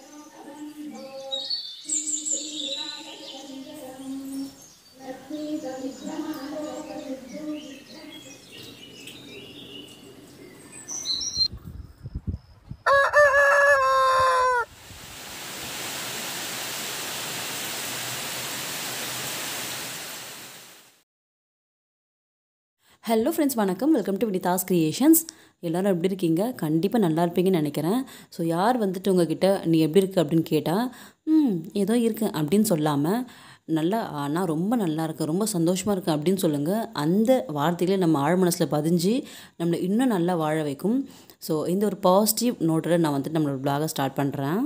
hello friends வணக்கம் welcome to Vinitha's creations எல்லோரும் எப்படி இருக்கீங்க கண்டிப்பாக நல்லா இருப்பீங்கன்னு நினைக்கிறேன் ஸோ யார் வந்துட்டு உங்ககிட்ட நீ எப்படி இருக்கு அப்படின்னு கேட்டால் ம் ஏதோ இருக்கு அப்படின்னு சொல்லாமல் நல்லா நான் ரொம்ப நல்லா இருக்கேன் ரொம்ப சந்தோஷமாக இருக்கேன் அப்படின்னு சொல்லுங்கள் அந்த வார்த்தைகளே நம்ம ஆழ் மனசில் பதிஞ்சு நம்மளை இன்னும் நல்லா வாழ வைக்கும் ஸோ இந்த ஒரு பாசிட்டிவ் நோட்டோட நான் வந்துட்டு நம்மளோட பிளாகை ஸ்டார்ட் பண்ணுறேன்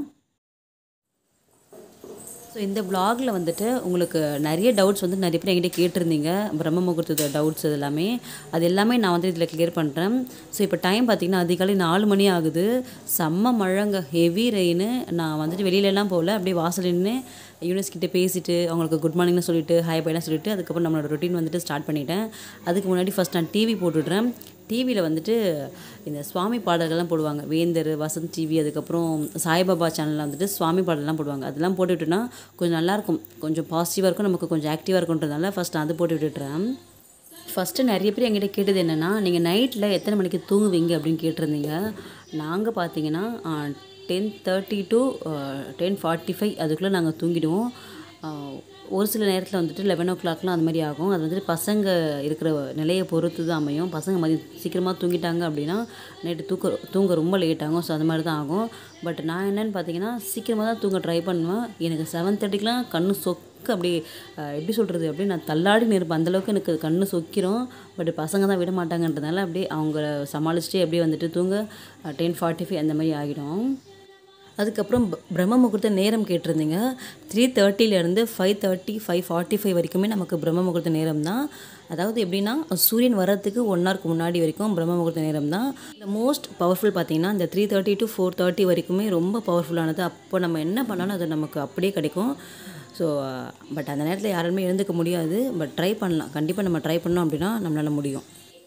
ஸோ இந்த வ்ளாகில் வந்துட்டு உங்களுக்கு நிறைய டவுட்ஸ் வந்து நிறைய பேர் என்கிட்ட கேட்டிருந்தீங்க பிரம்ம முகூர்த்தத்தோட டவுட்ஸ் இது எல்லாமே அது எல்லாமே நான் வந்து இதில் கிளியர் பண்ணுறேன் ஸோ இப்போ டைம் பார்த்திங்கன்னா அதிகாலை நாலு மணி ஆகுது செம்ம மழைங்க ஹெவி ரெயின் நான் வந்துட்டு வெளியிலலாம் போகல அப்படியே வாசல் நின்று யூனிஸ் கிட்டே பேசிட்டு அவங்களுக்கு குட் மார்னிங்னு சொல்லிட்டு ஹாய் பைலாம் சொல்லிட்டு அதுக்கப்புறம் நம்மளோட ரொட்டீன் வந்துட்டு ஸ்டார்ட் பண்ணிட்டேன் அதுக்கு முன்னாடி ஃபஸ்ட் நான் டிவி போட்டுடுறேன் டிவியில் வந்துட்டு இந்த சுவாமி பாடல்கள்லாம் போடுவாங்க வேந்தர் வசந்த் டிவி அதுக்கப்புறம் சாய்பாபா சேனலில் வந்துட்டு சுவாமி பாடல்லாம் போடுவாங்க அதெல்லாம் போட்டு விட்டுனா கொஞ்சம் நல்லாயிருக்கும் கொஞ்சம் பாசிட்டிவாக இருக்கும் நமக்கு கொஞ்சம் ஆக்டிவாக இருக்குன்றதுனால ஃபஸ்ட் நான் அது போட்டு விட்டுட்டுறேன் ஃபஸ்ட்டு நிறைய பேர் என்கிட்ட கேட்டது என்னென்னா நீங்கள் நைட்டில் எத்தனை மணிக்கு தூங்குவீங்க அப்படின்னு கேட்டிருந்தீங்க நாங்கள் பார்த்தீங்கன்னா ten thirty to ten forty five அதுக்குள்ளே நாங்கள் தூங்கிடுவோம் ஒரு சில நேரத்தில் வந்துட்டு லெவன் ஓ கிளாக்லாம் அந்த மாதிரி ஆகும் அது வந்துட்டு பசங்க இருக்கிற நிலையை பொறுத்து தான் அமையும் பசங்க மதியம் சீக்கிரமாக தூங்கிட்டாங்க அப்படின்னா நைட்டு தூக்க தூங்க ரொம்ப லேட் ஆகும் ஸோ அது மாதிரி தான் ஆகும் பட் நான் என்னென்னு பார்த்தீங்கன்னா சீக்கிரமாக தான் தூங்க ட்ரை பண்ணுவேன் எனக்கு செவன் தேர்ட்டிக்கெலாம் கண்ணு சொக்கு அப்படி எப்படி சொல்கிறது அப்படி நான் தள்ளாடி நிற்பேன் அந்தளவுக்கு எனக்கு கண்ணு சொக்கிரும் பட் பசங்க தான் விட மாட்டாங்கன்றதுனால அப்படியே அவங்க சமாளிச்சுட்டு அப்படியே வந்துட்டு தூங்க டென் ஃபார்ட்டி ஃபைவ் அந்த மாதிரி ஆகிடும் அதுக்கப்புறம் பிரம்ம முகூர்த்த நேரம் கேட்டிருந்தீங்க த்ரீ தேர்ட்டிலேருந்து five thirty five forty five வரைக்குமே நமக்கு பிரம்ம முகூர்த்த நேரம் தான் அதாவது எப்படின்னா சூரியன் வர்றதுக்கு ஒன் ஹவருக்கு முன்னாடி வரைக்கும் பிரம்ம முகூர்த்த நேரம் தான் இந்த மோஸ்ட் பவர்ஃபுல் பார்த்தீங்கன்னா இந்த three thirty to four thirty வரைக்குமே ரொம்ப பவர்ஃபுல்லானது அப்போ நம்ம என்ன பண்ணாலும் அது நமக்கு அப்படியே கிடைக்கும் ஸோ பட் அந்த நேரத்தில் யாருமே எழுந்துக்க முடியாது பட் ட்ரை பண்ணலாம் கண்டிப்பாக நம்ம ட்ரை பண்ணோம் அப்படின்னா நம்மளால் முடியும்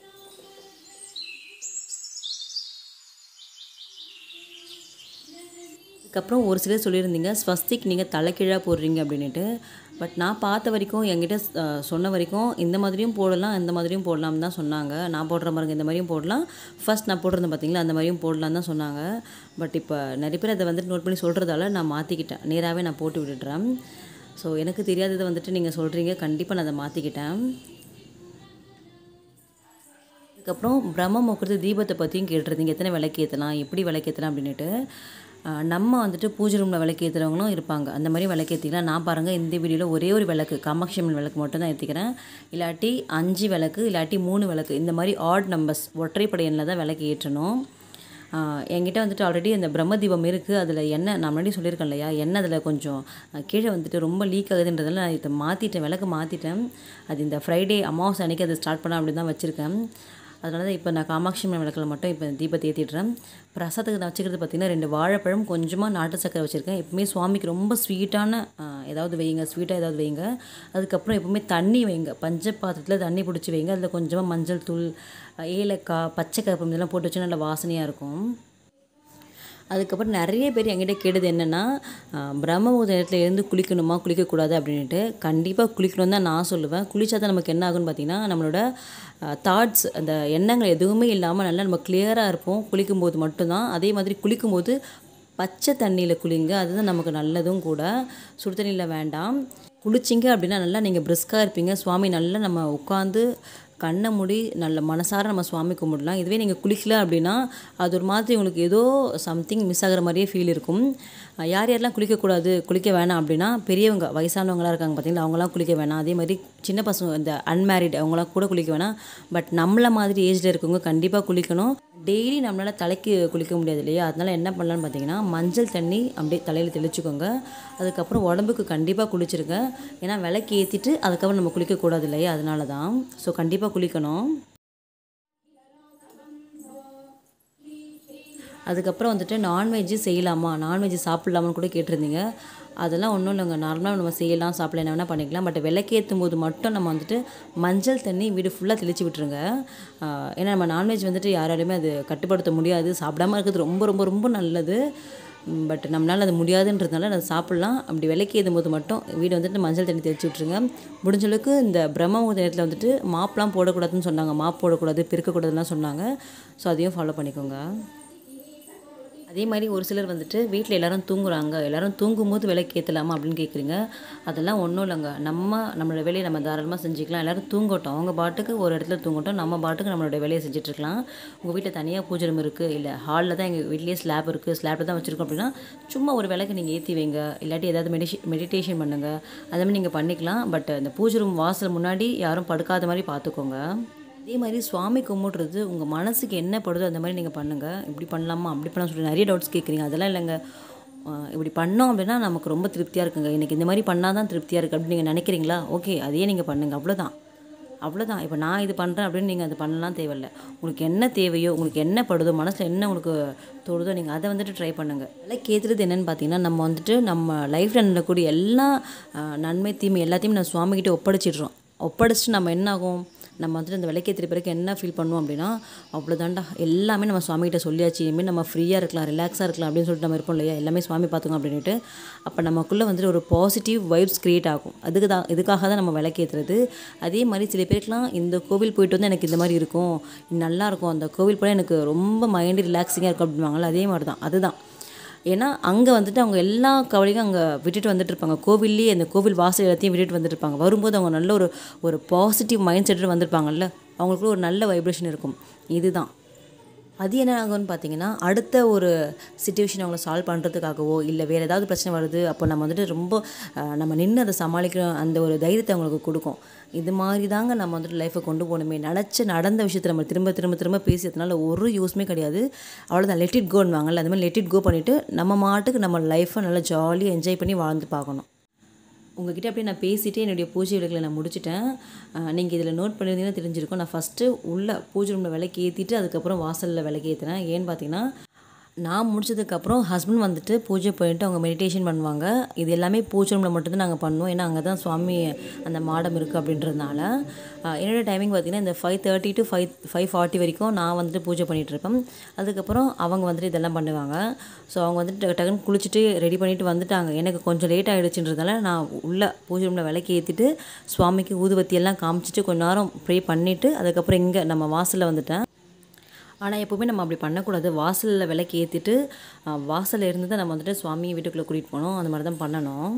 அதுக்கப்புறம் ஒரு சிலர் சொல்லியிருந்தீங்க ஸ்வஸ்திக் நீங்கள் தலைக்கீழாக போடுறீங்க அப்படின்ட்டு பட் நான் பார்த்த வரைக்கும் என்கிட்ட சொன்ன வரைக்கும் இந்த மாதிரியும் போடலாம் இந்த மாதிரியும் போடலாம் தான் சொன்னாங்க நான் போடுற மாதிரி இந்த மாதிரியும் போடலாம் ஃபஸ்ட் நான் போட்டிருந்தேன் பார்த்தீங்களா அந்த மாதிரியும் போடலாம் தான் சொன்னாங்க பட் இப்போ நிறைய பேர் அதை வந்துட்டு நோட் பண்ணி சொல்கிறதால நான் மாற்றிக்கிட்டேன் நேராகவே நான் போட்டு விட்டுடுறேன் ஸோ எனக்கு தெரியாததை வந்துட்டு நீங்கள் சொல்கிறீங்க கண்டிப்பாக நான் அதை மாற்றிக்கிட்டேன் அதுக்கப்புறம் பிரம்ம முகூர்த்த தீபத்தை பற்றியும் கேட்டிருந்தீங்க எத்தனை விளக்கு ஏற்றலாம் எப்படி விளக்கு ஏற்றலாம் அப்படின்ட்டு நம்ம வந்துட்டு பூஜை ரூமில் விளக்கு ஏற்றுறவங்களும் இருப்பாங்க அந்த மாதிரி விளக்கு ஏற்றிக்கலாம் நான் பாருங்கள் இந்த வீடியோவில் ஒரே ஒரு விளக்கு காமாட்சி அம்மன் விளக்கு மட்டும் தான் ஏற்றிக்கிறேன் இல்லாட்டி அஞ்சு விளக்கு இல்லாட்டி மூணு விளக்கு இந்த மாதிரி ஆட் நம்பர்ஸ் ஒற்றைப்படை எண்ணில் தான் விளக்கு ஏற்றணும் என்கிட்ட வந்துட்டு ஆல்ரெடி அந்த பிரம்ம தீபம் இருக்குது அதில் எண்ணெய் நான் முன்னாடி சொல்லியிருக்கேன் இல்லையா எண்ணெய் அதில் கொஞ்சம் கீழே வந்துட்டு ரொம்ப லீக் ஆகுதுன்றதால நான் இதை மாற்றிட்டேன் விளக்கு மாற்றிட்டேன் அது இந்த ஃப்ரைடே அமாவாசை அன்றைக்கி அதை ஸ்டார்ட் பண்ண அப்படி தான் வச்சுருக்கேன் அதனால தான் இப்போ நான் காமாட்சி அம்மன் விளக்கில் மட்டும் இப்போ தீபத்தை ஏற்றிடுறேன் பிரசாதத்துக்கு நான் வச்சுக்கிறது பார்த்திங்கன்னா ரெண்டு வாழைப்பழம் கொஞ்சமாக நாட்டு சக்கரை வச்சுருக்கேன் எப்பவுமே சுவாமிக்கு ரொம்ப ஸ்வீட்டான ஏதாவது வைங்க ஸ்வீட்டாக ஏதாவது வைங்க அதுக்கப்புறம் எப்பவுமே தண்ணி வைங்க பஞ்ச பாத்திரத்தில் தண்ணி பிடிச்சி வைங்க அதில் கொஞ்சமாக மஞ்சள் தூள் ஏலக்காய் பச்சை கருப்பு இதெல்லாம் போட்டு வச்சு நல்லா வாசனையாக இருக்கும் அதுக்கப்புறம் நிறைய பேர் என்கிட்ட கேட்டது என்னென்னா பிரம்ம முகூர்த்த நேரத்தில் எழுந்து குளிக்கணுமா குளிக்கக்கூடாது அப்படின்ட்டு கண்டிப்பாக குளிக்கணும் தான் நான் சொல்லுவேன் குளித்தா தான் நமக்கு என்ன ஆகுன்னு பார்த்தீங்கன்னா நம்மளோட தாட்ஸ் அந்த எண்ணங்கள் எதுவுமே இல்லாமல் நல்லா நம்ம கிளியராக இருப்போம் குளிக்கும்போது மட்டும்தான் அதே மாதிரி குளிக்கும்போது பச்சை தண்ணியில் குளிங்க அதுதான் நமக்கு நல்லதும் கூட சுடு தண்ணியில் வேண்டாம் குளிச்சிங்க அப்படின்னா நல்லா நீங்கள் பிரிஸ்காக இருப்பீங்க சுவாமி நல்லா நம்ம உட்காந்து கண்ணை மூடி நல்ல மனசார நம்ம சுவாமி கும்பிடலாம் இதுவே நீங்கள் குளிக்கல அப்படின்னா அது ஒரு மாதிரி உங்களுக்கு ஏதோ சம்திங் மிஸ் ஆகிற மாதிரியே ஃபீல் இருக்கும் யார் யாரெல்லாம் குளிக்கக்கூடாது குளிக்க வேணாம் அப்படின்னா பெரியவங்க வயசானவங்களாம் இருக்காங்க பார்த்தீங்களா அவங்களாம் குளிக்க வேணாம் அதே மாதிரி சின்ன பசங்க இந்த அன்மேரிட் அவங்களாம் கூட குளிக்க வேணாம் பட் நம்மளை மாதிரி ஏஜில் இருக்கவங்க கண்டிப்பாக குளிக்கணும் டெய்லி நம்மளால் தலைக்கு குளிக்க முடியாது இல்லையா அதனால் என்ன பண்ணலான்னு பார்த்தீங்கன்னா மஞ்சள் தண்ணி அப்படியே தலையில் தெளிச்சுக்கோங்க அதுக்கப்புறம் உடம்புக்கு கண்டிப்பாக குளிச்சிருங்க ஏன்னா விளக்கு ஏற்றிட்டு அதுக்கப்புறம் நம்ம குளிக்கக்கூடாது இல்லையா அதனால தான் ஸோ கண்டிப்பாக குளிக்கணும் அதுக்கப்புறம் வந்துட்டு நான்வெஜ்ஜு செய்யலாமா நான்வெஜ் சாப்பிட்லாமான்னு கூட கேட்டிருந்தீங்க அதெல்லாம் ஒன்றும் இல்லைங்க நார்மலாக நம்ம செய்யலாம் சாப்பிடலாம் என்ன வேணால் பண்ணிக்கலாம் பட் விளக்கேற்றும் போது மட்டும் நம்ம வந்துட்டு மஞ்சள் தண்ணி வீடு ஃபுல்லாக தெளித்து விட்டுருங்க ஏன்னா நம்ம நான்வெஜ் வந்துட்டு யாராலையுமே அது கட்டுப்படுத்த முடியாது சாப்பிடாம இருக்கிறது ரொம்ப ரொம்ப ரொம்ப நல்லது பட் நம்மளால் அது முடியாதுன்றதுனால அதை சாப்பிட்லாம் அப்படி விலைக்கு ஏதும் போது மட்டும் வீடு வந்துட்டு மஞ்சள் தண்ணி தெளிச்சு விட்ருங்க முடிஞ்ச அளவுக்கு இந்த பிரம்ம முகூர்த்த நேரத்தில் வந்துட்டு மாப்லாம் போடக்கூடாதுன்னு சொன்னாங்க மாப் போடக்கூடாது பெருக்கக்கூடாதுலாம் சொன்னாங்க ஸோ அதையும் ஃபாலோ பண்ணிக்கோங்க அதே மாதிரி ஒரு சிலர் வந்துட்டு வீட்டில் எல்லாரும் தூங்குறாங்க எல்லாரும் தூங்கும்போது விலைக்கு ஏற்றலாமா அப்படின்னு கேட்குறீங்க அதெல்லாம் ஒன்றும் இல்லைங்க நம்ம நம்மளோட வேலையை நம்ம தாராளமாக செஞ்சுக்கலாம் எல்லாரும் தூங்கட்டும் அவங்க பாட்டுக்கு ஒரு இடத்துல தூங்கட்டும் நம்ம பாட்டுக்கு நம்மளோட வேலையை செஞ்சுட்ருக்கலாம் உங்கள் வீட்டில் தனியாக பூஜை ரூம் இருக்குது இல்லை ஹாலில் தான் எங்கள் வீட்லேயே ஸ்லாப் இருக்குது ஸ்லாப்பில் தான் வச்சுருக்கோம் அப்படின்னா சும்மா ஒரு விலைக்கு நீங்கள் ஏற்றி வைங்க இல்லாட்டி ஏதாவது மெடிஷே மெடிடேஷன் பண்ணுங்கள் அதே மாதிரி நீங்கள் பண்ணிக்கலாம் பட் இந்த பூஜை ரூம் வாசல் முன்னாடி யாரும் படுக்காத மாதிரி பார்த்துக்கோங்க அதே மாதிரி சுவாமி கும்பிட்றது உங்கள் மனசுக்கு என்ன படுதோ அந்த மாதிரி நீங்கள் பண்ணுங்கள் இப்படி பண்ணலாமா அப்படி பண்ணலாம் சொல்லி நிறைய டவுட்ஸ் கேட்குறீங்க அதெல்லாம் இல்லைங்க ஆஹ் இப்படி பண்ணோம் அப்படின்னா நமக்கு ரொம்ப திருப்தியாக இருக்குங்க எனக்கு இந்த மாதிரி பண்ணால் தான் திருப்தியாக இருக்குது அப்படின்னு நீங்கள் நினைக்கிறீங்களா ஓகே அதையே நீங்கள் பண்ணுங்கள் அவ்வளோதான் அவ்வளோதான் இப்போ நான் இது பண்ணுறேன் அப்படின்னு நீங்கள் அது பண்ணலாம் தேவையில்ல உங்களுக்கு என்ன தேவையோ உங்களுக்கு என்ன படுதோ மனசில் என்ன உங்களுக்கு தோடுதோ நீங்கள் அதை வந்துட்டு ட்ரை பண்ணுங்கள் அதெல்லாம் கேட்குறது என்னென்னு பார்த்தீங்கன்னா நம்ம வந்துட்டு நம்ம லைஃப்பில் நடக்கக்கூடிய எல்லா ஆஹ் நன்மை தீமை எல்லாத்தையும் நம்ம சுவாமிகிட்ட ஒப்படைச்சிடுறோம் ஒப்படைச்சிட்டு நம்ம என்ன ஆகும் நம்ம வந்துட்டு அந்த விளக்கேற்றின பிறகு என்ன ஃபீல் பண்ணுவோம் அப்படின்னா அவ்வளோதாண்டா எல்லாமே நம்ம சுவாமிகிட்ட சொல்லியாச்சு இனிமேல் நம்ம ஃப்ரீயாக இருக்கலாம் ரிலாக்ஸாக இருக்கலாம் அப்படின்னு சொல்லிட்டு நம்ம இருப்போம் இல்லையா எல்லாமே சுவாமி பார்த்துக்கோங்க அப்படின்ட்டு அப்போ நமக்குள்ளே வந்துட்டு ஒரு பாசிட்டிவ் வைப்ஸ் க்ரியேட் ஆகும் அதுக்கு தான் இதுக்காக தான் நம்ம விளக்கேற்றுறது அதே மாதிரி சில பேருக்குலாம் இந்த கோவில் போயிட்டு வந்து எனக்கு இந்த மாதிரி இருக்கும் நல்லா இருக்கும் அந்த கோவில் போனால் எனக்கு ரொம்ப மைண்டு ரிலாக்ஸிங்காக இருக்கும் அப்படின்வாங்கள்ல அதே மாதிரி தான் அதுதான் ஏன்னா அங்கே வந்துட்டு அவங்க எல்லா கவலையும் அங்கே விட்டுட்டு வந்துட்டு இருப்பாங்க கோவில்லேயே அந்த கோவில் வாசல் எல்லாத்தையும் விட்டுட்டு வந்துட்டு இருப்பாங்க வரும்போது அவங்க நல்ல ஒரு ஒரு பாசிட்டிவ் மைண்ட் செட்டு வந்திருப்பாங்கல்ல அவங்களுக்குள்ள ஒரு நல்ல வைப்ரேஷன் இருக்கும் இதுதான் அது என்ன ஆகும்னு பார்த்தீங்கன்னா அடுத்த ஒரு சுச்சுவேஷன் அவங்கள சால்வ் பண்ணுறதுக்காகவோ இல்லை வேறு ஏதாவது பிரச்சனை வருது அப்போ நம்ம வந்துட்டு ரொம்ப அஹ், நம்ம நின்று அதை சமாளிக்கிற அந்த ஒரு தைரியத்தை அவங்களுக்கு கொடுக்கும் இது மாதிரி தாங்க நம்ம வந்துட்டு லைஃப்பை கொண்டு போகணுமே நினச்ச நடந்த விஷயத்தை நம்ம திரும்ப திரும்ப திரும்ப பேசியதுனால ஒரு யூஸ்மே கிடையாது அவ்வளோதான் லெட் இட் கோன்னு வாங்கல அந்த மாதிரி லெட் இட் கோ பண்ணிவிட்டு நம்ம மாட்டுக்கு நம்ம லைஃப்பை நல்லா ஜாலியாக என்ஜாய் பண்ணி வாழ்ந்து பார்க்கணும் உங்ககிட்ட அப்படியே நான் பேசிகிட்டே என்னுடைய பூஜை விளக்கில் நான் முடிச்சிட்டேன் நீங்கள் இதில் நோட் பண்ணியிருந்தீங்கன்னா தெரிஞ்சிருக்கும் நான் ஃபஸ்ட்டு உள்ள பூஜை ரூமில் விளக்கு ஏற்றிட்டு அதுக்கப்புறம் வாசலில் விளக்கு ஏற்றினேன் ஏன்னு பார்த்தீங்கன்னா நான் முடிச்சதுக்கப்புறம் ஹஸ்பண்ட் வந்துட்டு பூஜை போயிட்டு அவங்க மெடிடேஷன் பண்ணுவாங்க இது எல்லாமே பூஜை ரூமில் மட்டும்தான் நாங்கள் பண்ணுவோம் ஏன்னா அங்கே தான் சுவாமி அந்த மாடம் இருக்குது அப்படின்றதுனால ஆஹ் என்னோட டைமிங் பார்த்தீங்கன்னா இந்த five thirty to five five forty வரைக்கும் நான் வந்துட்டு பூஜை பண்ணிகிட்டு இருப்பேன் அதுக்கப்புறம் அவங்க வந்துட்டு இதெல்லாம் பண்ணுவாங்க ஸோ அவங்க வந்துட்டு டக்கு டக்குன்னு குளிச்சுட்டு ரெடி பண்ணிட்டு வந்துட்டாங்க எனக்கு கொஞ்சம் லேட் ஆகிடுச்சுன்றதால நான் உள்ள பூஜை ரூமில் விளக்கு ஏற்றிட்டு சுவாமிக்கு ஊதுவத்தி எல்லாம் காமிச்சிட்டு கொஞ்ச நேரம் ப்ரே பண்ணிவிட்டு அதுக்கப்புறம் இங்கே நம்ம வாசலில் வந்துட்டேன் ஆனால் எப்போவுமே நம்ம அப்படி பண்ணக்கூடாது வாசலில் விளக்கு ஏற்றிட்டு வாசலில் இருந்து தான் நம்ம வந்துட்டு சுவாமியை வீட்டுக்குள்ளே கூட்டிகிட்டு போகணும் அந்த மாதிரி தான் பண்ணணும்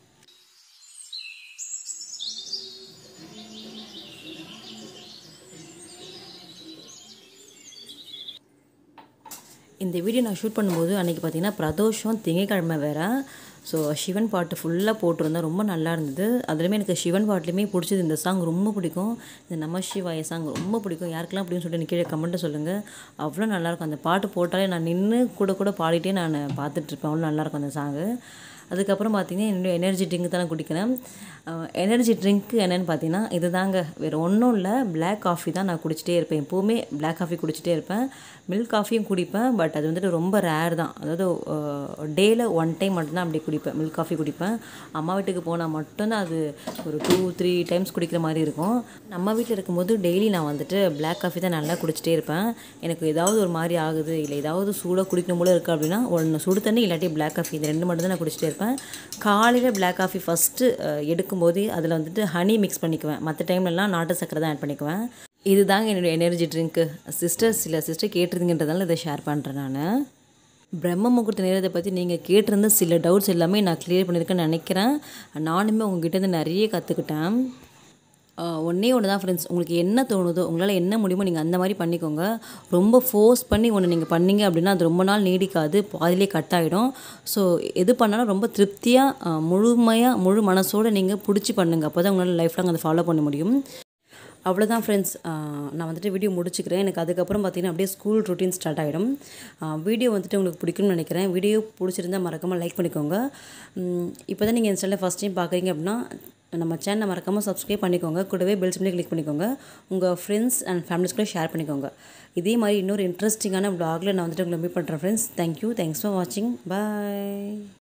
இந்த வீடியோ நான் ஷூட் பண்ணும்போது அன்றைக்கி பார்த்தீங்கன்னா பிரதோஷம் திங்கக்கிழமை வேறு ஸோ சிவன் பாட்டு ஃபுல்லாக போட்டிருந்தேன் ரொம்ப நல்லா இருந்தது அதுலேயுமே எனக்கு சிவன் பாட்டுலேயுமே பிடிச்சது இந்த சாங் ரொம்ப பிடிக்கும் இந்த நம சிவாய சாங் ரொம்ப பிடிக்கும் யாருக்கெல்லாம் அப்படின்னு சொல்லிட்டு எனக்கு கீழே கமெண்ட்டை சொல்லுங்கள் அவ்வளோ நல்லாயிருக்கும் அந்த பாட்டு போட்டாலே நான் நின்று கூட கூட பாடிட்டே நான் பார்த்துட்ருப்பேன் அவ்வளோ நல்லாயிருக்கும் அந்த சாங்கு அதுக்கப்புறம் பார்த்தீங்கன்னா என்னுடைய எனர்ஜி ட்ரிங்க் தான் நான் குடிக்கிறேன் எனர்ஜி ட்ரிங்க்கு என்னென்னு பார்த்தீங்கன்னா இது தாங்க வேறு ஒன்றும் இல்லை பிளாக் காஃபி தான் நான் குடிச்சிட்டே இருப்பேன் எப்போவுமே பிளாக் காஃபி குடிச்சிட்டே இருப்பேன் மில்க் காஃபியும் குடிப்பேன் பட் அது வந்துட்டு ரொம்ப ரேர் தான் அதாவது டேயில் ஒன் டைம் மட்டும்தான் அப்படி குடிப்பேன் மில்க் காஃபி குடிப்பேன் அம்மா வீட்டுக்கு போனால் மட்டும்தான் அது ஒரு டூ த்ரீ டைம்ஸ் குடிக்கிற மாதிரி இருக்கும் நம்ம வீட்டில் இருக்கும்போது டெய்லி நான் வந்துட்டு பிளாக் காஃபி தான் நல்லா குடிச்சிட்டே இருப்பேன் எனக்கு ஏதாவது ஒரு மாதிரி ஆகுது இல்லை ஏதாவது சூடாக குடிக்கணும் போல இருக்குது அப்படின்னா ஒன்று சுடு தண்ணி இல்லாட்டி பிளாக் காஃபி இந்த ரெண்டு மட்டும் தான் நான் குடிச்சிட்டே இருப்பேன் காலையில் பிளாக் காஃபி ஃபஸ்ட்டு எடுக்கும்போது அதில் வந்துட்டு ஹனி மிக்ஸ் பண்ணிக்குவேன் மற்ற டைம்லலாம் நாட்டு சக்கரை தான் ஆட் பண்ணிக்குவேன் இதுதாங்க என்னுடைய எனர்ஜி ட்ரிங்க்கு சிஸ்டர் சில சிஸ்டர் கேட்டிருந்தீங்கன்றதால இதை ஷேர் பண்ணுறேன் நான் பிரம்ம முகூர்த்த நேரத்தை பற்றி நீங்கள் கேட்டிருந்த சில டவுட்ஸ் எல்லாமே நான் கிளியர் பண்ணியிருக்கேன்னு நினைக்கிறேன் நானுமே உங்ககிட்டேருந்து நிறைய கற்றுக்கிட்டேன் ஒன்றே ஒன்று தான் ஃப்ரெண்ட்ஸ் உங்களுக்கு என்ன தோணுதோ உங்களால் என்ன முடியுமோ நீங்கள் அந்த மாதிரி பண்ணிக்கோங்க ரொம்ப ஃபோர்ஸ் பண்ணி ஒன்று நீங்கள் பண்ணீங்க அப்படின்னா அது ரொம்ப நாள் நீடிக்காது பாதிலே கட் ஆகிடும் ஸோ எது பண்ணாலும் ரொம்ப திருப்தியாக முழுமையாக முழு மனசோடு நீங்கள் பிடிச்சி பண்ணுங்கள் அப்போ தான் உங்களால் லைஃப் லாங் அதை ஃபாலோ பண்ண முடியும் அவ்வளோதான் ஃப்ரெண்ட்ஸ் நான் வந்துட்டு வீடியோ முடிச்சுக்கிறேன் எனக்கு அதுக்கப்புறம் பார்த்தீங்கன்னா அப்படியே ஸ்கூல் ரொட்டீன் ஸ்டார்ட் ஆகிடும் வீடியோ வந்துட்டு உங்களுக்கு பிடிக்கும்னு நினைக்கிறேன் வீடியோ பிடிச்சிருந்தா மறக்காமல் லைக் பண்ணிக்கோங்க இப்போ தான் நீங்கள் இந்த சேனலை ஃபஸ்ட் டைம் பார்க்குறீங்க அப்படின்னா நம்ம சேனலை மறக்காமல் சப்ஸ்கிரைப் பண்ணிக்கோங்க கூடவே பெல்ஸ் பண்ணி கிளிக் பண்ணிக்கோங்க உங்கள் ஃப்ரெண்ட்ஸ் அண்ட் ஃபேமிலிஸ் கூட ஷேர் பண்ணிக்கோங்க இதே மாதிரி இன்னொரு இன்ட்ரெஸ்டிங்கான ப்ளாகில் நான் வந்துட்டு உங்களை மீட் பண்ணுறேன் ஃப்ரெண்ட்ஸ் தேங்க்யூ தேங்க்ஸ் ஃபார் வாட்சிங் பாய்